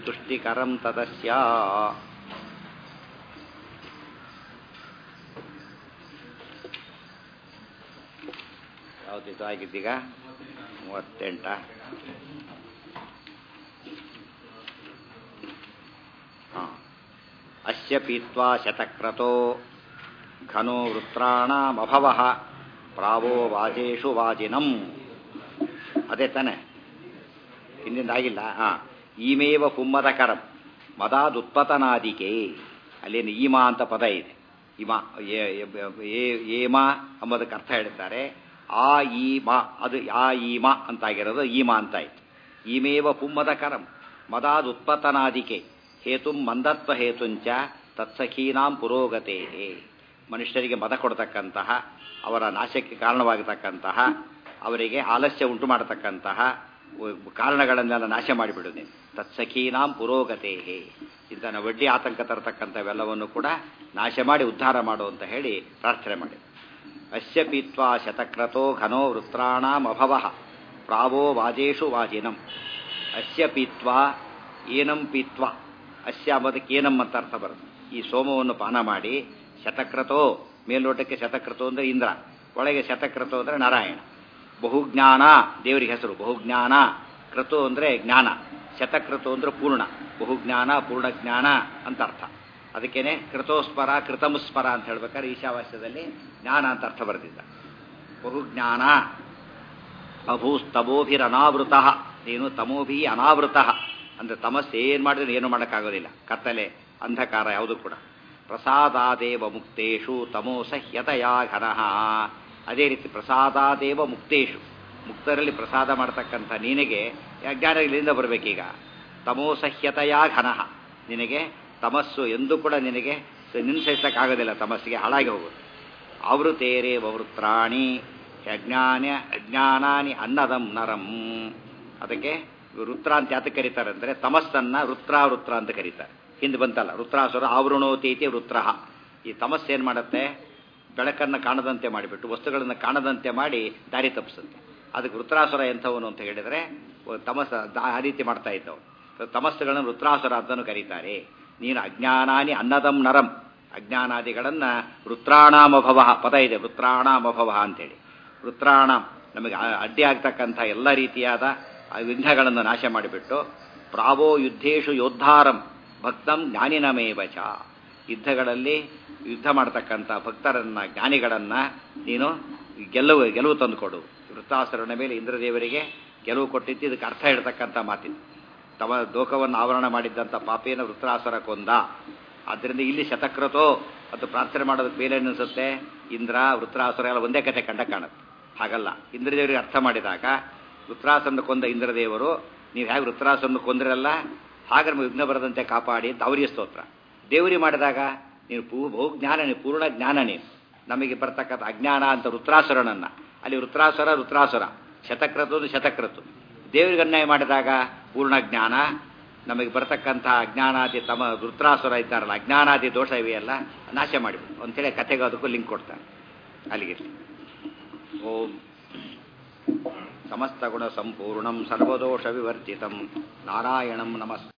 ತುಷ್ಟಿಕರಂ ತದಸ್ಯ ಯಾವುದಿದು ಆಗಿದ್ದೀಗ ಮೂವತ್ತೆಂಟ ಹಾಂ ಅಸ್ಯ ಪೀತ್ವಾ ಶತಕ್ರತೋ ಘನೋ ವೃತ್ರಾಣಮಭವ ಪ್ರಾವೋ ವಾಜೇಷು ವಾಜಿನಂ ಅದೇ ತಾನೆ ಹಿಂದಿಂದ ಆಗಿಲ್ಲ ಹಾಂ ಈಮೇವ ಪುಮ್ಮದಕರಂ ಮದಾದುತ್ಪತನಾದಿಕೆ ಅಲ್ಲೇನು ಈಮಾ ಅಂತ ಪದ ಇದೆ ಇಮಾ ಏಮ ಎಂಬುದಕ್ಕೆ ಅರ್ಥ ಹೇಳ್ತಾರೆ ಆ ಈ ಮಾ ಅದು ಆ ಈ ಮಾ ಅಂತಾಗಿರೋದು ಈಮಾ ಅಂತಾಯ್ತು ಈಮೇವ ಪುಮ್ಮದ ಕರಂ ಮದಾದುತ್ಪತನಾದಿಕೆ ಹೇತುಂ ಮಂದತ್ವ ಹೇತುಂಚ ತತ್ಸಖೀನಾಂ ಪುರೋಗತೆ ಮನುಷ್ಯರಿಗೆ ಮದ ಕೊಡ್ತಕ್ಕಂತಹ ಅವರ ನಾಶಕ್ಕೆ ಕಾರಣವಾಗತಕ್ಕಂತಹ ಅವರಿಗೆ ಆಲಸ್ಯ ಉಂಟು ಮಾಡತಕ್ಕಂತಹ ಕಾರಣಗಳನ್ನೆಲ್ಲ ನಾಶ ಮಾಡಿಬಿಡುತ್ತೆ ತತ್ಸಖೀನಾಂ ಪುರೋಗತೆ ಇಂಥ ವಡ್ಡಿ ಆತಂಕ ತರತಕ್ಕಂಥವೆಲ್ಲವನ್ನು ಕೂಡ ನಾಶ ಮಾಡಿ ಉದ್ಧಾರ ಮಾಡು ಅಂತ ಹೇಳಿ ಪ್ರಾರ್ಥನೆ ಮಾಡಿ ಅಸ್ಯ ಪೀತ್ವಾ ಶತಕ್ರತೋ ಘನೋ ವೃತ್ರಾಣಮಭವ ಪ್ರಾವೋ ವಾಜೇಷು ವಾಜಿನಂ ಅಸ್ಯ ಪೀತ್ವಾ ಏನಂ ಪೀತ್ವಾ ಅಸ್ಯ ಅಂಬದಕ್ಕೆ ಏನಂ ಅಂತ ಅರ್ಥ ಬರುತ್ತೆ ಈ ಸೋಮವನ್ನು ಪಾನ ಮಾಡಿ ಶತಕ್ರತೋ ಮೇಲ್ನೋಟಕ್ಕೆ ಶತಕ್ರತೋ ಅಂದರೆ ಇಂದ್ರ ಒಳಗೆ ಶತಕ್ರತೋ ಅಂದರೆ ನಾರಾಯಣ ಬಹುಜ್ಞಾನ ದೇವರಿಗೆ ಹೆಸರು ಬಹುಜ್ಞಾನ ಕ್ರತು ಅಂದರೆ ಜ್ಞಾನ ಶತಕ್ರತು ಅಂದರೆ ಪೂರ್ಣ ಬಹುಜ್ಞಾನ ಪೂರ್ಣ ಜ್ಞಾನ ಅಂತ ಅರ್ಥ ಅದಕ್ಕೇನೆ ಕೃತೋಸ್ಪರ ಕೃತಮುಸ್ಪರ ಅಂತ ಹೇಳ್ಬೇಕಾದ್ರೆ ಈಶಾವಾಸ್ಯದಲ್ಲಿ ಜ್ಞಾನ ಅಂತ ಅರ್ಥ ಬರೆದಿದ್ದ ಬಹುಜ್ಞಾನ ಅಭೂಸ್ತಮೋಭಿರನಾವೃತ ನೀನು ತಮೋಭಿ ಅನಾವೃತ ಅಂದರೆ ತಮಸ್ಸು ಏನು ಮಾಡಿದ್ರೆ ಏನು ಮಾಡೋಕ್ಕಾಗೋದಿಲ್ಲ ಕತ್ತಲೆ ಅಂಧಕಾರ ಯಾವುದು ಕೂಡ ಪ್ರಸಾದಾದೇವ ಮುಕ್ತೇಶು ತಮೋಸ ಹ್ಯತಯಾ ಘನಃ ಅದೇ ರೀತಿ ಪ್ರಸಾದಾದೇವ ಮುಕ್ತೇಶು ಮುಕ್ತರಲ್ಲಿ ಪ್ರಸಾದ ಮಾಡತಕ್ಕಂಥ ನಿನಗೆ ಅಜ್ಞಾನ ಇಲ್ಲಿಂದ ಬರಬೇಕೀಗ ತಮೋಸಹ್ಯತೆಯಾ ಘನಃ ನಿನಗೆ ತಮಸ್ಸು ಎಂದೂ ಕೂಡ ನಿನಗೆ ನಿನ್ಸಹಿಸಕ್ಕಾಗೋದಿಲ್ಲ ತಮಸ್ಸಿಗೆ ಹಾಳಾಗಿ ಹೋಗೋದು ಆವೃತೇರೇ ವವೃತ್ರಾಣಿ ಅಜ್ಞಾನ ಅಜ್ಞಾನಾನಿ ಅನ್ನದಂ ನರಂ ಅದಕ್ಕೆ ವೃತ್ರ ಅಂತ ಯಾತಕ್ಕೆ ಕರೀತಾರೆ ಅಂದರೆ ತಮಸ್ಸನ್ನ ವೃತ್ರ ವೃತ್ರ ಅಂತ ಕರೀತಾರೆ ಹಿಂದೆ ಬಂತಲ್ಲ ವೃತ್ರಾಸುರ ಆವೃಣೋತೀತಿ ವೃತ್ರ ಈ ತಮಸ್ಸೇನು ಮಾಡುತ್ತೆ ಬೆಳಕನ್ನು ಕಾಣದಂತೆ ಮಾಡಿಬಿಟ್ಟು ವಸ್ತುಗಳನ್ನು ಕಾಣದಂತೆ ಮಾಡಿ ದಾರಿ ತಪ್ಪಿಸುತ್ತೆ ಅದಕ್ಕೆ ವೃತ್ರಾಸುರ ಎಂಥವನು ಅಂತ ಹೇಳಿದರೆ ತಮಸ ಆ ರೀತಿ ಮಾಡ್ತಾ ಇದ್ದವು ತಮಸ್ಸುಗಳನ್ನು ವೃತ್ರಾಸುರ ಅಂತಲೂ ಕರೀತಾರೆ ನೀನು ಅಜ್ಞಾನಾನಿ ಅನ್ನದಂ ನರಂ ಅಜ್ಞಾನಾದಿಗಳನ್ನು ವೃತ್ರಾಣಾಮಭವ ಪದ ಇದೆ ವೃತ್ರಾಣಾಮಭವ ಅಂತೇಳಿ ವೃತ್ರಾಣಾಂ ನಮಗೆ ಅಡ್ಡಿ ಆಗ್ತಕ್ಕಂಥ ಎಲ್ಲ ರೀತಿಯಾದ ವಿಘ್ನಗಳನ್ನು ನಾಶ ಮಾಡಿಬಿಟ್ಟು ಪ್ರಾವೋ ಯುದ್ಧೇಶು ಯೋದ್ಧಾರಂ ಭಕ್ತಂ ಜ್ಞಾನಿನಮೇವ ಚ ಯುದ್ಧಗಳಲ್ಲಿ ಯುದ್ಧ ಮಾಡ್ತಕ್ಕಂಥ ಭಕ್ತರನ್ನ ಜ್ಞಾನಿಗಳನ್ನ ನೀನು ಗೆಲುವು ಗೆಲುವು ತಂದುಕೊಡು ವೃತ್ತಾಸುರನ ಮೇಲೆ ಇಂದ್ರದೇವರಿಗೆ ಗೆಲುವು ಕೊಟ್ಟಿದ್ದು ಇದಕ್ಕೆ ಅರ್ಥ ಹೇಳ್ತಕ್ಕಂಥ ಮಾತಿದು ತಮ್ಮ ದೋಖವನ್ನು ಆವರಣ ಮಾಡಿದ್ದಂಥ ಪಾಪಿಯನ್ನು ವೃತ್ರಾಸುರ ಕೊಂದ ಆದ್ದರಿಂದ ಇಲ್ಲಿ ಶತಕ್ರತೋ ಅದು ಪ್ರಾರ್ಥನೆ ಮಾಡೋದಕ್ಕೆ ಬೇರೆ ಅನಿಸುತ್ತೆ ಇಂದ್ರ ವೃತ್ರಾಸುರ ಎಲ್ಲ ಒಂದೇ ಕಥೆ ಕಂಡ ಕಾಣುತ್ತೆ ಹಾಗಲ್ಲ ಇಂದ್ರದೇವರಿಗೆ ಅರ್ಥ ಮಾಡಿದಾಗ ವೃತ್ರಾಸನ ಕೊಂದ ಇಂದ್ರದೇವರು ನೀವು ಹೇಗೆ ವೃತ್ರಾಸನ ಕೊಂದ್ರಲ್ಲ ಹಾಗೆ ನಮಗೆ ವಿಘ್ನ ಬರದಂತೆ ಕಾಪಾಡಿ ಅಂತ ಅವರಿಗೆ ಸ್ತೋತ್ರ ದೇವರಿಗೆ ಮಾಡಿದಾಗ ನೀನು ಪೂ ಬಹುಜ್ಞಾನ ನೀನು ಪೂರ್ಣ ಜ್ಞಾನ ನೀನು ನಮಗೆ ಬರ್ತಕ್ಕಂಥ ಅಜ್ಞಾನ ಅಂತ ವೃತ್ರಾಸುರನನ್ನ ಅಲ್ಲಿ ವೃತ್ರಾಸುರ ವೃತ್ರಾಸುರ ಶತಕ್ರತು ಶತಕ್ರತು ದೇವರಿಗೆ ಅನ್ಯಾಯ ಮಾಡಿದಾಗ ಪೂರ್ಣ ಜ್ಞಾನ ನಮಗೆ ಬರ್ತಕ್ಕಂಥ ಅಜ್ಞಾನಾದಿ ತಮ ವೃತ್ರಾಸುರ ಇದ್ದಾರಲ್ಲ ಅಜ್ಞಾನಾದಿ ದೋಷ ಇವೆಯಲ್ಲ ನಾಶ ಮಾಡಿಬಿಡು ಅಂತೇಳಿ ಕಥೆಗೆ ಅದಕ್ಕೂ ಲಿಂಕ್ ಕೊಡ್ತಾರೆ ಅಲ್ಲಿಗೆ ಓಂ ಸಮಸ್ತಗುಣ ಸಂಪೂರ್ಣಂ ಸರ್ವದೋಷ ವಿವರ್ಜಿತಂ ನಾರಾಯಣಂ ನಮಸ್